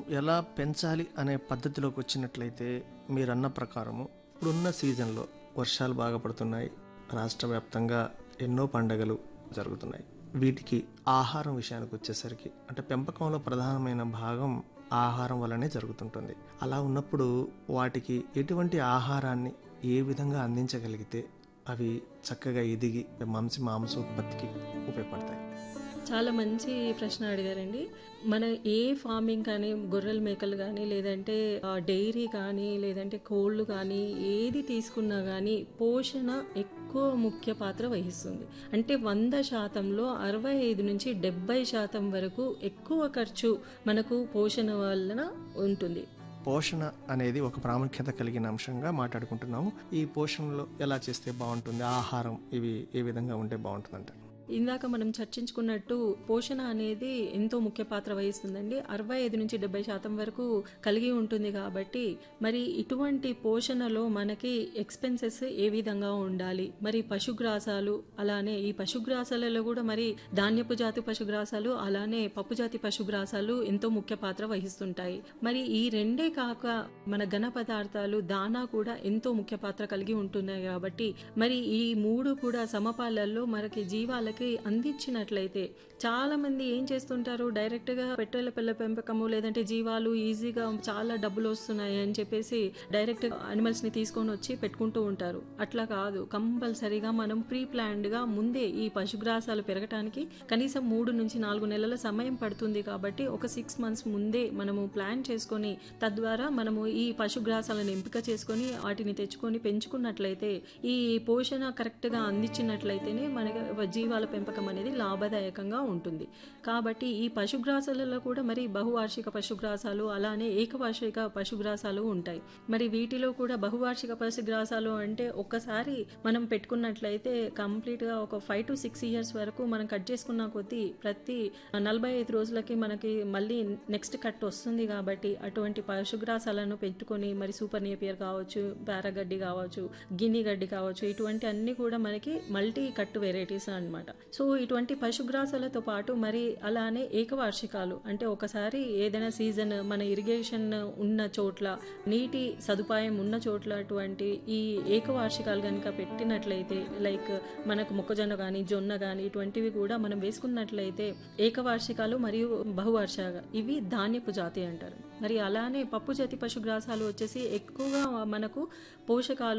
ఎలా పెంచాలి అనే పద్ధతిలోకి వచ్చినట్లయితే మీరన్న ప్రకారము ఇప్పుడున్న సీజన్లో వర్షాలు బాగా పడుతున్నాయి రాష్ట్ర వ్యాప్తంగా ఎన్నో పండగలు జరుగుతున్నాయి వీటికి ఆహారం విషయానికి వచ్చేసరికి అంటే పెంపకంలో ప్రధానమైన భాగం ఆహారం వల్లనే జరుగుతుంటుంది అలా ఉన్నప్పుడు వాటికి ఎటువంటి ఆహారాన్ని ఏ విధంగా అందించగలిగితే అవి చక్కగా ఎదిగి మంచి మాంసోత్పత్తికి ఉపయోగపడతాయి చాలా మంచి ప్రశ్న అడిగారండి మన ఏ ఫార్మింగ్ కానీ గొర్రెల మేకలు కానీ లేదంటే ఆ, డైరీ కానీ లేదంటే కోళ్ళు కానీ ఏది తీసుకున్నా కానీ పోషణ ఎక్కువ ముఖ్య పాత్ర వహిస్తుంది అంటే వంద శాతంలో అరవై ఐదు నుంచి డెబ్బై శాతం వరకు ఎక్కువ ఖర్చు మనకు పోషణ వలన ఉంటుంది పోషణ అనేది ఒక ప్రాముఖ్యత కలిగిన అంశంగా మాట్లాడుకుంటున్నాము ఈ పోషణలో ఎలా చేస్తే బాగుంటుంది ఆహారం ఇవి ఏ విధంగా ఉంటే బాగుంటుందంట ఇందాక మనం చర్చించుకున్నట్టు పోషణ అనేది ఎంతో ముఖ్య పాత్ర వహిస్తుందండి అరవై ఐదు నుంచి డెబ్బై శాతం వరకు కలిగి ఉంటుంది కాబట్టి మరి ఇటువంటి పోషణలో మనకి ఎక్స్పెన్సెస్ ఏ విధంగా ఉండాలి మరి పశుగ్రాసాలు అలానే ఈ పశుగ్రాసాలలో కూడా మరి ధాన్యపు జాతి పశుగ్రాసాలు అలానే పప్పు జాతి పశుగ్రాసాలు ఎంతో ముఖ్య పాత్ర వహిస్తుంటాయి మరి ఈ రెండే కాక మన ఘన పదార్థాలు దానా కూడా ఎంతో ముఖ్య పాత్ర కలిగి ఉంటున్నాయి కాబట్టి మరి ఈ మూడు కూడా సమపాలల్లో మనకి జీవాలకి అందించినట్లయితే చాలా మంది ఏం చేస్తుంటారు డైరెక్ట్ గా పెట్టెల పిల్ల పెంపకము లేదంటే జీవాలు ఈజీగా చాలా డబ్బులు వస్తున్నాయి అని చెప్పేసి డైరెక్ట్ అనిమల్స్ ని తీసుకొని వచ్చి పెట్టుకుంటూ ఉంటారు అట్లా కాదు కంపల్సరీగా మనం ప్రీ ప్లాన్డ్ గా ముందే ఈ పశుగ్రాసాలు పెరగటానికి కనీసం మూడు నుంచి నాలుగు నెలల సమయం పడుతుంది కాబట్టి ఒక సిక్స్ మంత్స్ ముందే మనము ప్లాన్ చేసుకొని తద్వారా మనము ఈ పశుగ్రాసాలను ఎంపిక చేసుకొని వాటిని తెచ్చుకొని పెంచుకున్నట్లయితే ఈ పోషణ కరెక్ట్ గా అందించినట్లయితేనే మనకి జీవాల పెంపకం అనేది లాభదాయకంగా ఉంటుంది కాబట్టి ఈ పశుగ్రాసాలలో కూడా మరి బహువార్షిక పశుగ్రాసాలు అలానే ఏకవార్షిక పశుగ్రాసాలు ఉంటాయి మరి వీటిలో కూడా బహువార్షిక పశుగ్రాసాలు అంటే ఒక్కసారి మనం పెట్టుకున్నట్లయితే కంప్లీట్ గా ఒక ఫైవ్ టు సిక్స్ ఇయర్స్ వరకు మనం కట్ చేసుకున్న కొద్దీ ప్రతి నలభై ఐదు రోజులకి మనకి మళ్ళీ నెక్స్ట్ కట్ వస్తుంది కాబట్టి అటువంటి పశుగ్రాసాలను పెట్టుకొని మరి సూపర్ నేపియర్ కావచ్చు పారగడ్డి కావచ్చు గిన్ని గడ్డి కావచ్చు ఇటువంటి అన్ని కూడా మనకి మల్టీ కట్టు వెరైటీస్ అన్నమాట సో ఇటువంటి పశుగ్రాసాలతో పాటు మరి అలానే ఏకవార్షికాలు అంటే ఒకసారి ఏదైనా సీజన్ మన ఇరిగేషన్ ఉన్న చోట్ల నీటి సదుపాయం ఉన్న చోట్ల అటువంటి ఈ ఏకవార్షికాలు కనుక పెట్టినట్లయితే లైక్ మనకు మొక్కజొన్న కానీ జొన్న కానీ ఇటువంటివి కూడా మనం వేసుకున్నట్లయితే ఏకవార్షికాలు మరియు బహువార్షిక ఇవి ధాన్యపు జాతి అంటారు మరి అలానే పప్పు జాతి పశుగ్రాసాలు వచ్చేసి ఎక్కువగా మనకు పోషకాలు